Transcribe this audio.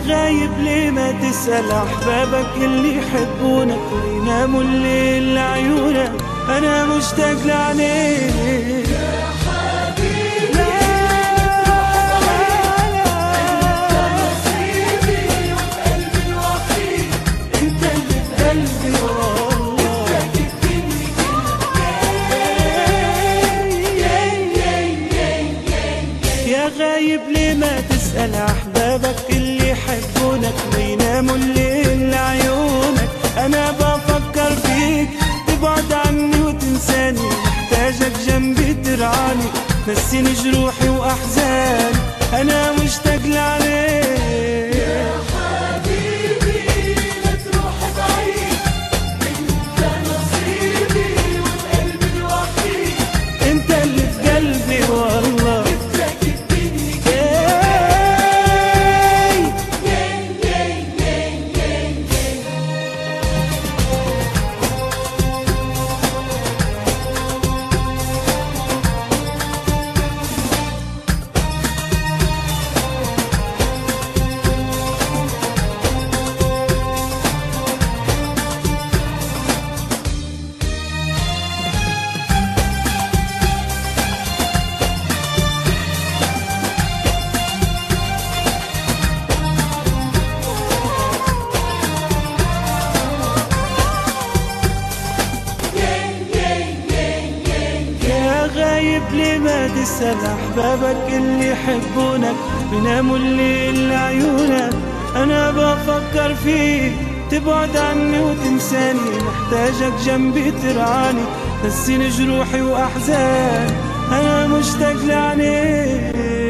غايب ليه ما تسأل أحبابك اللي يحبونك ويناموا الليل لعيونك أنا مشتاق لعينيك انت اللي في قلبي والله يا غايب ليه ما تسأل أحبابك اللي يحبونك ويناموا الليل لعيونك أنا بفكر فيك تبعد عني وتنساني محتاجك جنبي ترعاني نسيني جروحي وأحزاني أنا مشتاق لعليك انت اللي في قلبي والله ياي. يا غايب ليه ما تسأل أحبابك اللي يحبونك بيناموا الليل لعيونك أنا بفكر فيك تبعد عني وتنساني محتاجك جنبي ترعاني نسيني جروحي وأحزاني أنا مشتاق لعينيك